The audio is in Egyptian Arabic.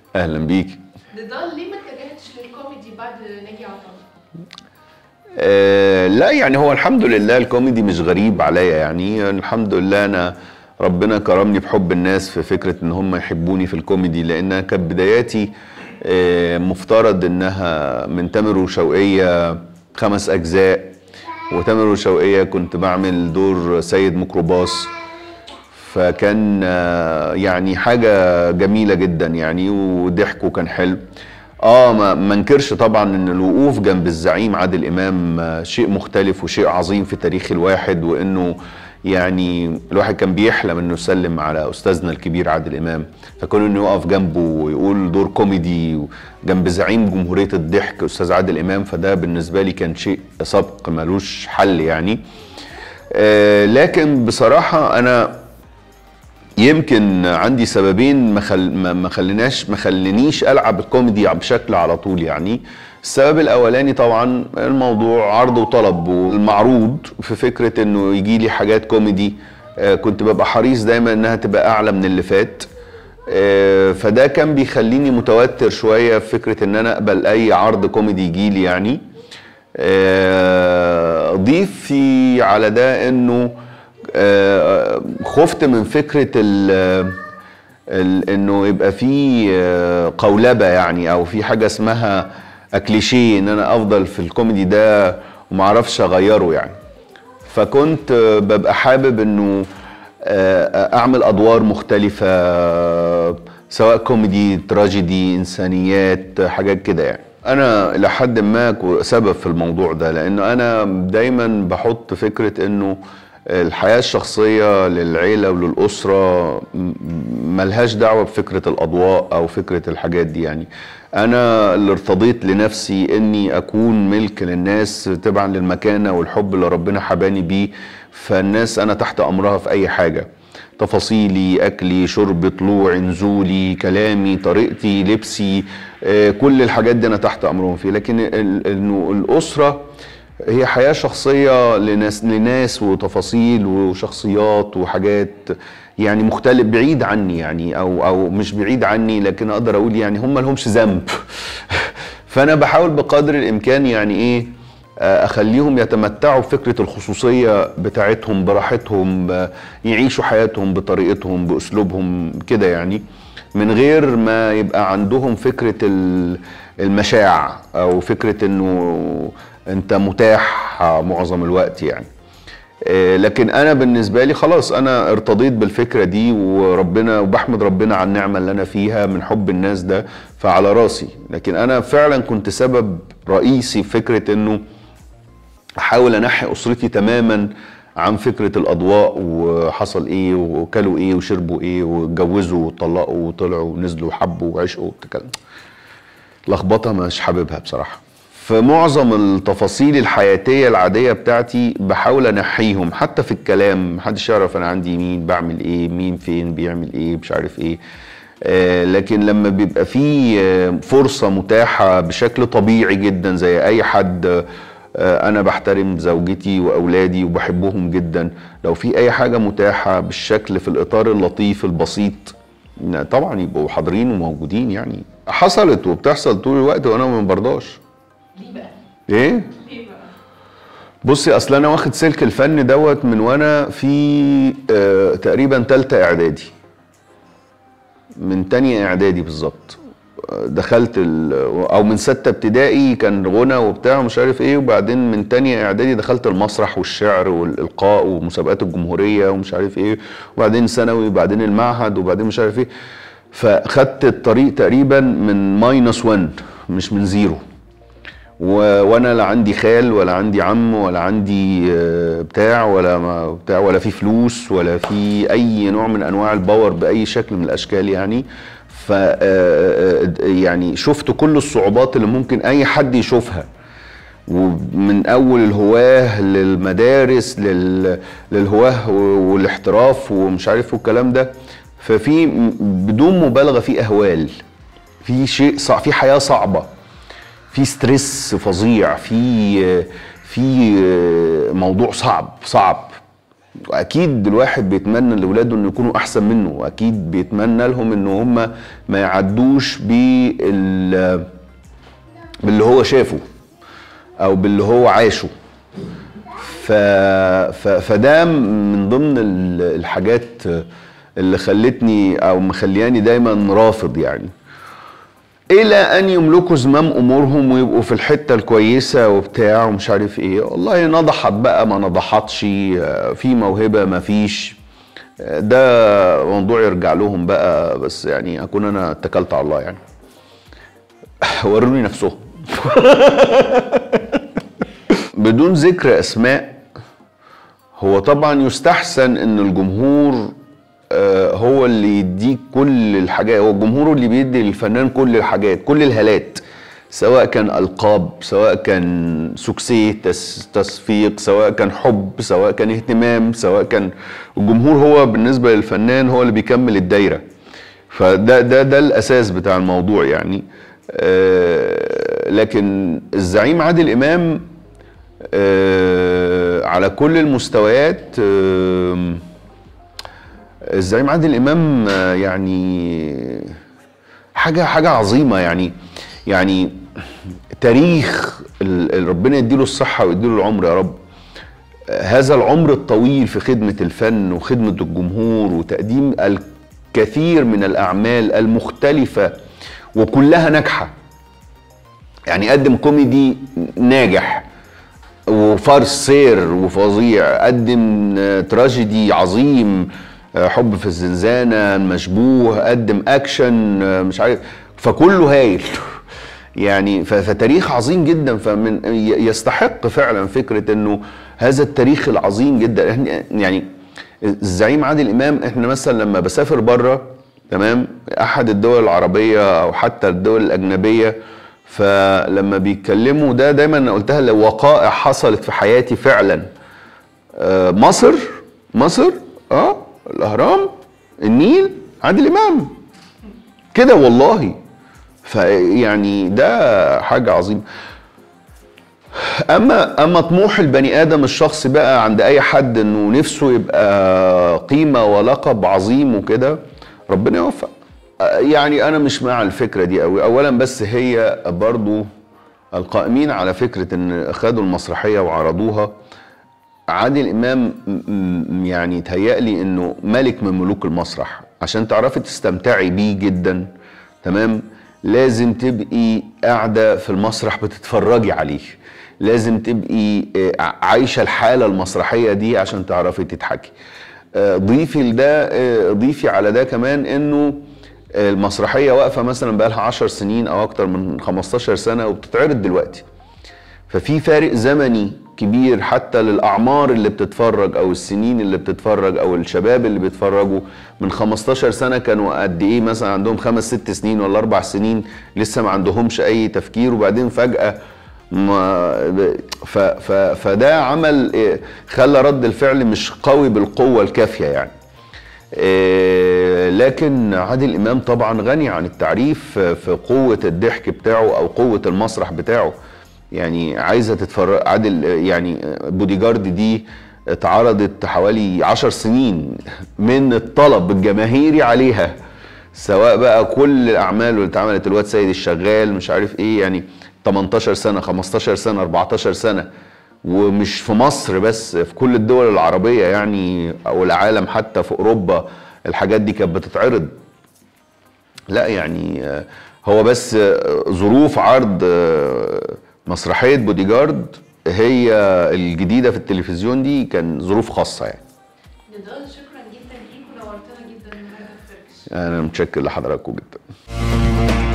اهلا بيك نضال ليه ما اتجهتش للكوميدي بعد ناجي عطا آه لا يعني هو الحمد لله الكوميدي مش غريب عليا يعني الحمد لله انا ربنا كرمني بحب الناس في فكره ان هم يحبوني في الكوميدي لان كانت بداياتي آه مفترض انها من تامر وشوقيه خمس اجزاء وتامر وشوقيه كنت بعمل دور سيد ميكروباص فكان آه، يعني حاجة جميلة جدا يعني وضحك وكان حلو اه ما ما انكرش طبعا ان الوقوف جنب الزعيم عادل امام آه، شيء مختلف وشيء عظيم في تاريخ الواحد وانه يعني الواحد كان بيحلم انه يسلم على استاذنا الكبير عادل امام فكون انه يقف جنبه ويقول دور كوميدي جنب زعيم جمهوريه الضحك استاذ عادل امام فده بالنسبه لي كان شيء سبق ملوش حل يعني آه لكن بصراحه انا يمكن عندي سببين ما خل... ما ما خليناش ما خلينيش العب الكوميدي بشكل على طول يعني السبب الاولاني طبعا الموضوع عرض وطلب والمعروض في فكره انه يجي لي حاجات كوميدي آه، كنت ببقى حريص دايما انها تبقى اعلى من اللي فات آه، فده كان بيخليني متوتر شويه في فكره ان انا اقبل اي عرض كوميدي يجي لي يعني آه، ضيف في على ده انه آه، خفت من فكره ال ال- انه يبقى في آه، قولبه يعني او في حاجه اسمها اكليشيه ان انا افضل في الكوميدي ده وما اعرفش اغيره يعني فكنت آه، ببقى حابب انه آه، اعمل ادوار مختلفه آه، سواء كوميدي تراجيدي انسانيات حاجات كده يعني انا لحد ما كو- سبب في الموضوع ده لانه انا دايما بحط فكره انه الحياه الشخصيه للعيله وللاسره م- ملهاش دعوه بفكره الاضواء او فكره الحاجات دي يعني انا اللي ارتضيت لنفسي اني اكون ملك للناس تبعا للمكانه والحب اللي ربنا حباني بيه فالناس انا تحت امرها في اي حاجه تفاصيلي اكلي شربي طلوعي نزولي كلامي طريقتي لبسي آه، كل الحاجات دي انا تحت امرهم فيه لكن ال- انه الاسره هي حياه شخصيه لناس لناس وتفاصيل وشخصيات وحاجات يعني مختلف بعيد عني يعني او او مش بعيد عني لكن اقدر اقول يعني هم لهمش ذنب فانا بحاول بقدر الامكان يعني ايه آه، اخليهم يتمتعوا بفكره الخصوصيه بتاعتهم براحتهم آه، يعيشوا حياتهم بطريقتهم باسلوبهم كده يعني من غير ما يبقى عندهم فكره ال- المشاع او فكره انه انت متاح معظم الوقت يعني آه، لكن انا بالنسبه لي خلاص انا ارتضيت بالفكره دي وربنا وبحمد ربنا على النعمه اللي انا فيها من حب الناس ده فعلى راسي لكن انا فعلا كنت سبب رئيسي في فكره انه احاول انحي اسرتي تماما عن فكره الاضواء وحصل ايه وكلوا ايه وشربوا ايه واتجوزوا وطلقوا وطلعوا ونزلوا وحبوا وعشقوا وتكلم لخبطه مش حاببها بصراحه في معظم التفاصيل الحياتيه العاديه بتاعتي بحاول انحيهم حتى في الكلام محدش يعرف انا عندي مين بعمل ايه مين فين بيعمل ايه مش عارف ايه آه لكن لما بيبقى في آه، فرصه متاحه بشكل طبيعي جدا زي اي حد آه، انا بحترم زوجتي واولادي وبحبهم جدا لو في اي حاجه متاحه بالشكل في الاطار اللطيف البسيط طبعا يبقوا حاضرين وموجودين يعني حصلت وبتحصل طول الوقت وانا ما برضاش ليه بقى؟ ايه ليه بقى؟ بصي اصل انا واخد سلك الفن دوت من وانا في آه تقريبا تالتة اعدادي من تانية اعدادي بالظبط آه، دخلت ال- او من ستة ابتدائي كان غنى وبتاع ومش عارف ايه وبعدين من تانية اعدادي دخلت المسرح والشعر والالقاء ومسابقات الجمهورية ومش عارف ايه وبعدين ثانوي وبعدين المعهد وبعدين مش عارف ايه فخدت الطريق تقريبا من ماينس 1 مش من زيرو و... وانا لا عندي خال ولا عندي عم ولا عندي آه، بتاع ولا ما بتاع ولا في فلوس ولا في اي نوع من انواع الباور باي شكل من الاشكال يعني ف آه، آه، يعني شفت كل الصعوبات اللي ممكن اي حد يشوفها ومن اول الهواه للمدارس لل... للهواه والاحتراف ومش عارف والكلام ده ففي م- بدون مبالغه في اهوال في شيء صعب في حياه صعبه في ستريس فظيع في في موضوع صعب صعب واكيد الواحد بيتمنى لاولاده انه يكونوا احسن منه واكيد بيتمنى لهم ان هم ما يعدوش بال باللي هو شافه او باللي هو عاشه ف... ف... فده من ضمن ال- الحاجات اللي خلتني او مخلياني دايما رافض يعني الى ان يملكوا زمام امورهم ويبقوا في الحته الكويسه وبتاع ومش عارف ايه والله نضحت بقى ما نضحتش آه، في موهبه ما فيش آه، ده موضوع يرجع لهم بقى بس يعني اكون انا اتكلت على الله يعني وروني نفسهم بدون ذكر اسماء هو طبعا يستحسن ان الجمهور آه، هو اللي يديك كل الحاجات هو الجمهور اللي بيدي للفنان كل الحاجات كل الهالات سواء كان القاب سواء كان سكسي تس تصفيق سواء كان حب سواء كان اهتمام سواء كان الجمهور هو بالنسبه للفنان هو اللي بيكمل الدايره فده ده ده الاساس بتاع الموضوع يعني آه، لكن الزعيم عادل امام آه، على كل المستويات آم، الزعيم عادل امام آه، يعني حاجه حاجه عظيمه يعني يعني تاريخ ال- ال- ربنا يديله الصحه ويديله العمر يا رب آه، هذا العمر الطويل في خدمه الفن وخدمه الجمهور وتقديم الكثير من الاعمال المختلفه وكلها ناجحه يعني قدم كوميدي ناجح وفارس سير وفظيع قدم آه، تراجيدي عظيم آه، حب في الزنزانة مشبوه قدم أكشن آه، مش عارف فكله هايل يعني ف- فتاريخ عظيم جدا فمن ي- يستحق فعلا فكرة انه هذا التاريخ العظيم جدا إحنا- يعني الزعيم عادل امام احنا مثلا لما بسافر بره تمام احد الدول العربيه او حتى الدول الاجنبيه فلما بيتكلموا ده دايما أنا قلتها لو وقائع حصلت في حياتي فعلا آه، مصر مصر اه الاهرام النيل عادل امام كده والله فيعني ده حاجه عظيمه اما اما طموح البني ادم الشخصي بقى عند اي حد انه نفسه يبقى قيمه ولقب عظيم وكده ربنا يوفق آه، يعني انا مش مع الفكره دي قوي اولا بس هي برضو القائمين على فكره ان خدوا المسرحيه وعرضوها عادل امام م- م- يعني تهيألي انه ملك من ملوك المسرح عشان تعرفي تستمتعي بيه جدا تمام لازم تبقي قاعده في المسرح بتتفرجي عليه لازم تبقي آه، عايشه الحاله المسرحيه دي عشان تعرفي تضحكي آه، ضيفي لده آه، ضيفي على ده كمان انه المسرحيه واقفه مثلا بقالها 10 سنين او اكتر من 15 سنه وبتتعرض دلوقتي ففي فارق زمني كبير حتى للاعمار اللي بتتفرج او السنين اللي بتتفرج او الشباب اللي بيتفرجوا من 15 سنه كانوا قد ايه مثلا عندهم خمس ست سنين ولا اربع سنين لسه ما عندهمش اي تفكير وبعدين فجاه ما ف ف فده عمل إيه، خلى رد الفعل مش قوي بالقوه الكافيه يعني إيه، لكن عادل امام طبعا غني عن التعريف في قوه الضحك بتاعه او قوه المسرح بتاعه يعني عايزه تتفرج عادل يعني بودي جارد دي اتعرضت حوالي عشر سنين من الطلب الجماهيري عليها سواء بقى كل الاعمال اللي اتعملت الواد سيد الشغال مش عارف ايه يعني 18 سنه 15 سنه 14 سنه ومش في مصر بس في كل الدول العربيه يعني او العالم حتى في اوروبا الحاجات دي كانت بتتعرض لا يعني آه، هو بس آه، ظروف عرض آه، مسرحيه بودي جارد هي الجديده في التلفزيون دي كان ظروف خاصه يعني نضال شكرا جدا ليك ونورتنا جدا النهارده في فركش انا متشكر لحضراتكم جدا